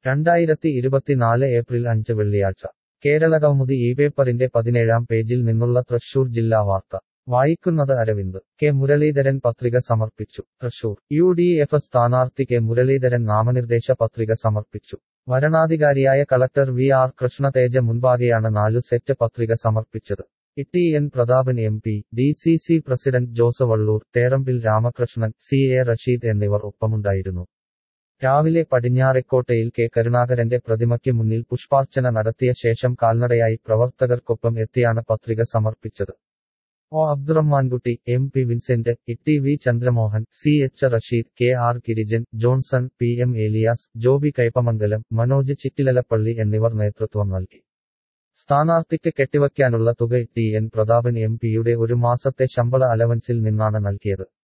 രണ്ടായിരത്തി ഇരുപത്തിനാല് ഏപ്രിൽ അഞ്ച് വെള്ളിയാഴ്ച കേരളകൗമുദി ഈ പേപ്പറിന്റെ പതിനേഴാം പേജിൽ നിന്നുള്ള തൃശൂർ ജില്ലാ വാർത്ത വായിക്കുന്നത് അരവിന്ദ് കെ മുരളീധരൻ പത്രിക സമർപ്പിച്ചു തൃശൂർ യു ഡി എഫ് സ്ഥാനാർത്ഥി കെ മുരളീധരൻ നാമനിർദ്ദേശ പത്രിക സമർപ്പിച്ചു വരണാധികാരിയായ കളക്ടർ വി ആർ കൃഷ്ണതേജ മുൻപാകെയാണ് നാലു സെറ്റ് പത്രിക സമർപ്പിച്ചത് E N Prathapan M P D C C president Jose Vallur Therambil Ramakrishnan C A Rasheed എന്നിവർ ഒപ്പമുണ്ടായിരുന്നു രാവിലെ പടിഞ്ഞാറെക്കോട്ടയിൽ കെ കരുണാകരന്റെ പ്രതിമയ്ക്ക് മുന്നിൽ പുഷ്പാർച്ചന നടത്തിയ ശേഷം കാൽനടയായി പ്രവർത്തകർക്കൊപ്പം എത്തിയാണ് പത്രിക സമർപ്പിച്ചത് O Abdurahmankutty M P Vincent E V Chandramohan C H Rasheed K R Girijan Johnson P M Eliyas Joby Kaipamangalam Manoj Chittilappally എന്നിവർ നേതൃത്വം നൽകി സ്ഥാനാർത്ഥിക്ക് കെട്ടിവയ്ക്കാനുള്ള തുക ടി എൻ പ്രതാപൻ എം പിയുടെ ഒരു മാസത്തെ ശമ്പള അലവൻസിൽ നിന്നാണ് നൽകിയത്